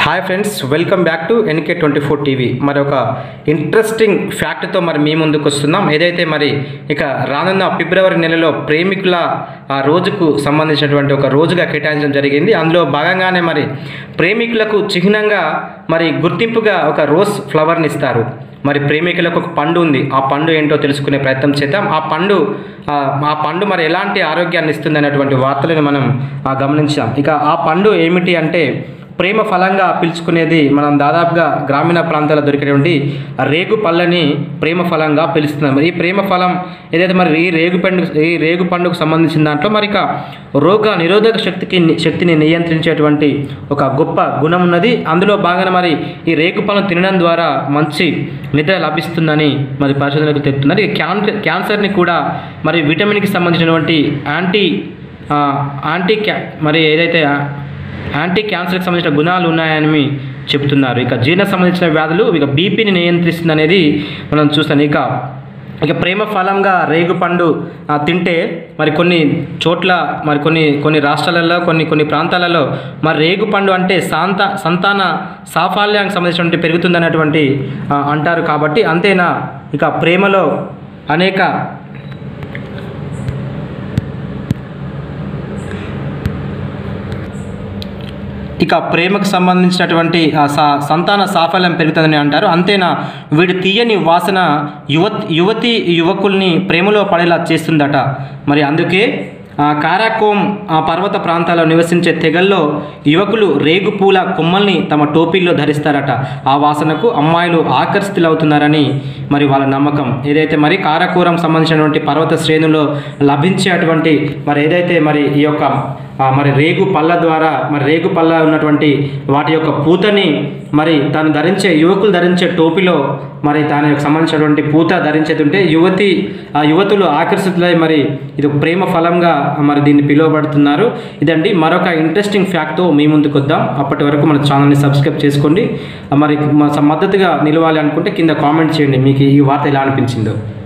hi friends welcome back to NK twenty four TV మరి ఒక interesting ఫ్యాక్ట్తో మరి మీ ముందుకు వస్తున్నాం ఏదైతే మరి ఇక రానున్న ఫిబ్రవరి నెలలో ప్రేమికుల ఆ రోజుకు సంబంధించినటువంటి ఒక రోజుగా కేటాయించడం జరిగింది అందులో భాగంగానే మరి ప్రేమికులకు చిహ్నంగా మరి గుర్తింపుగా ఒక రోజ్ ఫ్లవర్ని ఇస్తారు మరి ప్రేమికులకు ఒక పండు ఉంది ఆ పండు ఏంటో తెలుసుకునే ప్రయత్నం చేద్దాం ఆ పండు ఆ, ఆ పండు మరి ఎలాంటి ఆరోగ్యాన్ని ఇస్తుంది అనేటువంటి వార్తలను మనం ఆ, గమనించాం ఇక ఆ పండు ఏమిటి అంటే ప్రేమ ఫలంగా పిలుచుకునేది మనం దాదాపుగా గ్రామీణ ప్రాంతాల్లో దొరికేటువంటి రేగు పళ్ళని ప్రేమ ఫలంగా పిలుస్తున్నాం ఈ ప్రేమ ఫలం ఏదైతే మరి ఈ రేగు పండు ఈ రేగు పండుకు సంబంధించిన దాంట్లో మరి ఇక రోగ నిరోధక శక్తికి శక్తిని నియంత్రించేటువంటి ఒక గొప్ప గుణం ఉన్నది అందులో భాగంగా మరి ఈ రేగు పళ్ళను తినడం ద్వారా మంచి నిద్ర లభిస్తుందని మరి పరిశోధనకు తెలుపుతున్నారు ఈ క్యాన్సర్ క్యాన్సర్ని కూడా మరి విటమిన్కి సంబంధించినటువంటి యాంటీ ఆ, యాంటీ క్యా మరి ఏదైతే యాంటీ క్యాన్సర్కి సంబంధించిన గుణాలు ఉన్నాయని చెప్తున్నారు ఇక జీర్ణ సంబంధించిన వ్యాధులు ఇక బీపీని నియంత్రిస్తుంది అనేది మనం చూస్తాం ఇక ఇక ప్రేమ ఫలంగా రేగు పండు ఆ, తింటే మరి కొన్ని చోట్ల మరి కొన్ని కొన్ని రాష్ట్రాలలో కొన్ని కొన్ని ప్రాంతాలలో మరి రేగు పండు అంటే శాంత సంతాన సాఫల్యానికి సంబంధించినటువంటి పెరుగుతుందన్నటువంటి ఆ, అంటారు కాబట్టి అంతేనా ఇక ప్రేమలో అనేక ఇక ప్రేమకు సంబంధించినటువంటి ఆ సా- సంతాన సాఫల్యం పెరుగుతుందని అంటారు అంతేనా వీడి తీయని వాసన యువ యువతి యువకుల్ని ప్రేమలో పడేలా చేస్తుందట మరి అందుకే ఆ కారాకోమ్ ఆ పర్వత ప్రాంతాల్లో నివసించే తెగల్లో యువకులు రేగు పూల కొమ్మల్ని తమ టోపీల్లో ధరిస్తారట ఆ వాసనకు అమ్మాయిలు ఆకర్షితులవుతున్నారని మరి వాళ్ళ నమ్మకం ఏదైతే మరి కారాకూరం సంబంధించినటువంటి పర్వత శ్రేణుల్లో లభించేటువంటి మరి ఏదైతే మరి ఈ యొక్క ఆ మరి రేగు పళ్ళ ద్వారా మరి రేగు పళ్ళ ఉన్నటువంటి వాటి యొక్క పూతని మరి తాను ధరించే యువకులు ధరించే టోపీలో మరి దానికి సంబంధించినటువంటి పూత ధరించేది యువతి ఆ యువతులు ఆకర్షితులై మరి ఇది ఒక ప్రేమ ఫలంగా మరి దీన్ని పిలువబడుతున్నారు ఇదండి మరొక ఇంట్రెస్టింగ్ ఫ్యాక్ట్తో మీ ముందుకు వద్దాం అప్పటి వరకు మన ఛానల్ని సబ్స్క్రైబ్ చేసుకోండి మరి మా మద్దతుగా నిలవాలి అనుకుంటే కింద కామెంట్ చేయండి మీకు ఈ వార్త ఎలా అనిపించిందో